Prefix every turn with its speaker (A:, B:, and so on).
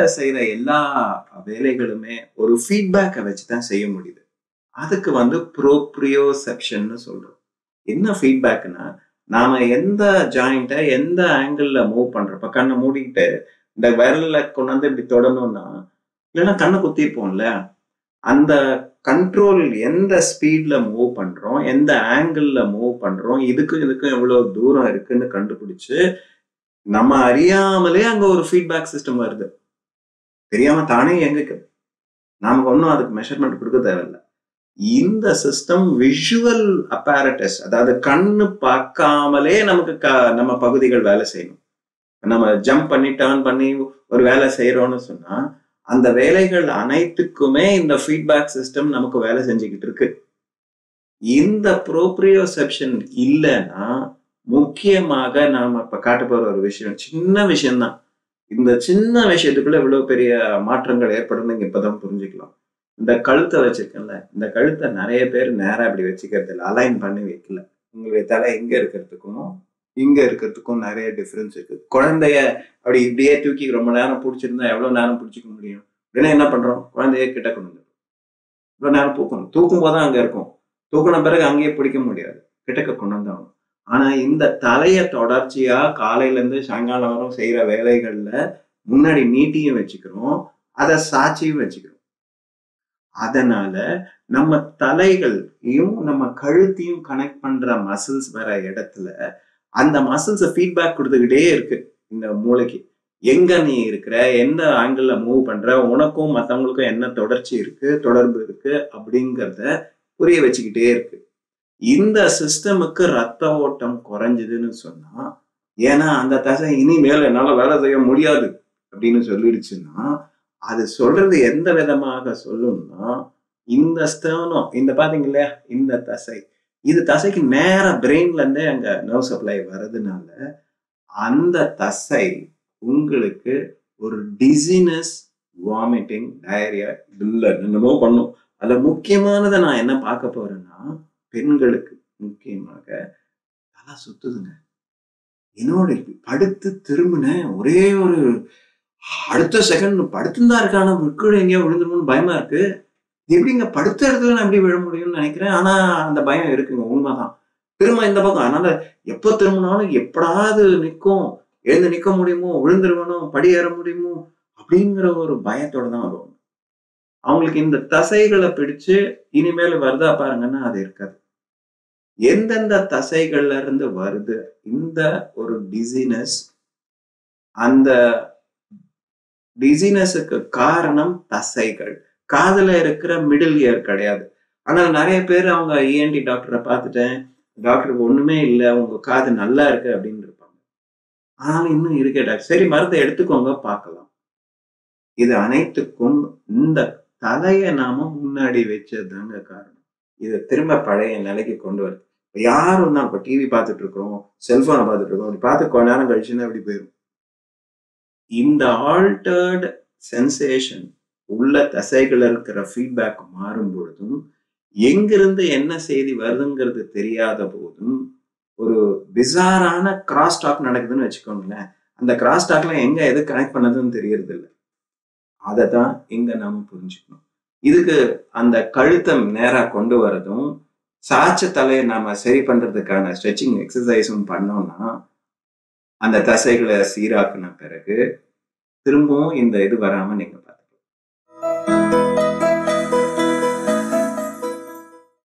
A: செய்யற எல்லா வேலைகளுமே ஒரு ஃபீட்பேக்கை வச்சு தான் செய்ய முடியுது அதுக்கு வந்து ப்ரோப்ரியோசெப்ஷன் சொல்றோம் என்ன ஃபீட்பேக்னா நாம எந்த ஜாயிண்ட்டை எந்த ஆங்கிள் மூவ் பண்றப்ப கண்ணை மூடிக்கிட்டு இந்த விரல்ல கொண்டாந்து இப்படி தொடணும்னா இல்லைன்னா கண்ணை குத்திருப்போம்ல அந்த கண்ட்ரோல் எந்த ஸ்பீட்ல மூவ் பண்றோம் எந்த ஆங்கிள் மூவ் பண்றோம் இதுக்கும் இதுக்கும் எவ்வளவு தூரம் இருக்குன்னு கண்டுபிடிச்சு நம்ம அறியாமலே அங்க ஒரு ஃபீட்பேக் சிஸ்டம் வருது தெரியாம தானே இயங்குக்குது நமக்கு ஒன்றும் அதுக்கு மெஷர்மெண்ட் கொடுக்க தேவையில்லை இந்த சிஸ்டம் விஷுவல் அப்பாரட்டஸ் அதாவது கண்ணு பார்க்காமலே நமக்கு க நம்ம பகுதிகள் வேலை செய்யணும் நம்ம ஜம்ப் பண்ணி டேர்ன் பண்ணி ஒரு வேலை செய்யறோம்னு சொன்னா அந்த வேலைகள் அனைத்துக்குமே இந்த ஃபீட்பேக் சிஸ்டம் நமக்கு வேலை செஞ்சுக்கிட்டு இருக்கு இந்த ப்ரோப்ரியோசெப்ஷன் இல்லைன்னா முக்கியமாக நாம இப்ப காட்ட போற ஒரு விஷயம் சின்ன விஷயம்தான் இந்த சின்ன விஷயத்துக்குள்ள இவ்வளவு பெரிய மாற்றங்கள் ஏற்படும் நீங்க இப்பதான் புரிஞ்சுக்கலாம் இந்த கழுத்தை வச்சிருக்கேன்ல இந்த கழுத்தை நிறைய பேர் நேரா இப்படி வச்சுக்கிறது இல்லை அலைன் பண்ணி வைக்கல உங்களுடைய தலை இங்க இருக்கிறதுக்கும் இங்க இருக்கிறதுக்கும் நிறைய டிஃபரன்ஸ் இருக்கு குழந்தைய அப்படி இப்படியே தூக்கி ரொம்ப நேரம் பிடிச்சிருந்தா எவ்வளவு நேரம் பிடிச்சிக்க முடியும் உடனே என்ன பண்றோம் குழந்தைய கிட்ட கொண்டு வந்துடும் இவ்வளவு நேரம் தூக்கணும் தூக்கும் போது அங்க இருக்கும் தூக்கின பிறகு அங்கேயே பிடிக்க முடியாது கிட்டக்க கொண்டு வந்தாகணும் ஆனா இந்த தலைய தொடர்ச்சியா காலையில இருந்து சாயங்காலம் வரும் செய்யற வேலைகள்ல முன்னாடி நீட்டியும் வச்சுக்கிறோம் அதை சாட்சியும் வச்சுக்கிறோம் அதனால நம்ம தலைகளையும் நம்ம கழுத்தையும் கனெக்ட் பண்ற மசில்ஸ் வர இடத்துல அந்த மசில்ஸ் ஃபீட்பேக் கொடுத்துக்கிட்டே இருக்கு இந்த மூளைக்கு எங்க நீ இருக்கிற எந்த ஆங்கிள் மூவ் பண்ற உனக்கும் மத்தவங்களுக்கும் என்ன தொடர்ச்சி இருக்கு தொடர்பு இருக்கு அப்படிங்கிறத புரிய வச்சுக்கிட்டே இருக்கு இந்த சிஸ்டமுக்கு ரத்த ஓட்டம் குறைஞ்சதுன்னு சொன்னா ஏன்னா அந்த தசை இனிமேல் என்னால வேலை செய்ய முடியாது அப்படின்னு சொல்லிடுச்சுன்னா அது சொல்றது எந்த விதமாக சொல்லும்னா இந்த ஸ்டர்னம் இந்த பாத்தீங்க இல்லையா இந்த தசை இது தசைக்கு நேர பிரெயின்ல இருந்தே அங்க நர்வ் சப்ளை வர்றதுனால அந்த தசை உங்களுக்கு ஒரு டிசினஸ் வாமிட்டிங் டயரியா இல்லை என்னமோ பண்ணும் அதுல முக்கியமானதை நான் என்ன பார்க்க போறேன்னா பெண்களுக்கு முக்கியமாக தலை சுத்துதுங்க என்னோட படுத்து திரும்பின ஒரே ஒரு அடுத்த செகண்ட் படுத்துதான் இருக்கான விற்கூட எங்கேயோ விழுந்துருமோன்னு பயமா இருக்கு எப்படிங்க படுத்த இடத்துல நான் எப்படி விழ முடியும்னு நினைக்கிறேன் ஆனா அந்த பயம் இருக்குங்க உண்மைதான் திரும்ப இந்த பக்கம் அதனால எப்போ திரும்பினாலும் எப்படாவது நிற்கும் எழுந்து நிற்க முடியுமோ விழுந்துருவனோ படி ஏற முடியுமோ அப்படிங்கிற ஒரு பயத்தோட தான் வருவாங்க அவங்களுக்கு இந்த தசைகளை பிடிச்சு இனிமேல் வருதா பாருங்கன்னா அது இருக்காது எந்தெந்த தசைகள்ல இருந்து வருது இந்த ஒரு டிசினஸ் அந்த டிசினஸுக்கு காரணம் தசைகள் காதுல இருக்கிற மிடில் இயர் கிடையாது ஆனா நிறைய பேர் அவங்க இஎன்டி டாக்டரை பார்த்துட்டேன் டாக்டருக்கு ஒண்ணுமே இல்லை உங்க காது நல்லா இருக்கு அப்படின்னு இருப்பாங்க ஆனாலும் இன்னும் இருக்கே டாக்டர் சரி மருந்தை எடுத்துக்கோங்க பார்க்கலாம் இது அனைத்துக்கும் இந்த தலையை நாம முன்னாடி வச்சதுதாங்க காரணம் இதை திரும்ப பழைய நிலைக்கு கொண்டு வருது யாரும் தான் இப்போ டிவி பார்த்துட்டு இருக்கிறோம் செல்போனை பார்த்துட்டு இருக்கோம் அப்படி பார்த்து கொஞ்ச நேரம் கழிச்சுன்னா அப்படி போயிடும் இந்த ஆல்டர்ட் சென்சேஷன் உள்ள தசைகள் இருக்கிற ஃபீட்பேக் மாறும் பொழுதும் எங்கிருந்து என்ன செய்தி வருதுங்கிறது தெரியாத போதும் ஒரு பிசாரான கிராஸ் டாக் நடக்குதுன்னு வச்சுக்கோங்களேன் அந்த கிராஸ் டாக்ல எங்க எது கனெக்ட் பண்ணதுன்னு தெரியறது இல்லை அதை தான் இங்க நாம புரிஞ்சுக்கணும் இதுக்கு அந்த கழுத்தை நேரா கொண்டு வரதும் சாச்ச தலையை நாம சரி பண்றதுக்கான ஸ்ட்ரெச்சிங் எக்ஸசைஸும் பண்ணோம்னா அந்த தசைகளை சீராக்குன பிறகு திரும்பவும் இந்த இது வராம நீங்க